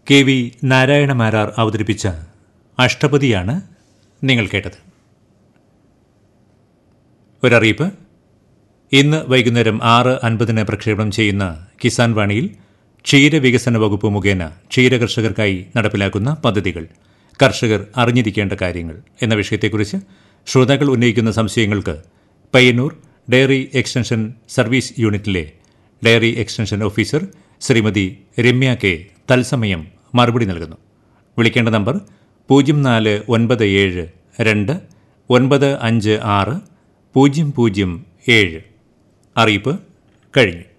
K V Narayana Marar അവതരിപ്പിച്ച അഷ്ടപതിയാണ് നിങ്ങൾ കേട്ടത് ഒരറിയിപ്പ് ഇന്ന് വൈകുന്നേരം ആറ് അൻപതിന് പ്രക്ഷേപണം ചെയ്യുന്ന കിസാൻ വാണിയിൽ ക്ഷീരവികസന വകുപ്പ് മുഖേന ക്ഷീരകർഷകർക്കായി നടപ്പിലാക്കുന്ന പദ്ധതികൾ കർഷകർ അറിഞ്ഞിരിക്കേണ്ട കാര്യങ്ങൾ എന്ന വിഷയത്തെക്കുറിച്ച് ശ്രോതാക്കൾ ഉന്നയിക്കുന്ന സംശയങ്ങൾക്ക് പയ്യന്നൂർ ഡയറി എക്സ്റ്റൻഷൻ സർവീസ് യൂണിറ്റിലെ dairy extension officer Shrimathi Ramya K തത്സമയം മറുപടി നൽകുന്നു വിളിക്കേണ്ട നമ്പർ പൂജ്യം നാല് ഒൻപത് ഏഴ് രണ്ട് ഒൻപത് അഞ്ച് ആറ് പൂജ്യം പൂജ്യം ഏഴ് അറിയിപ്പ് കഴിഞ്ഞു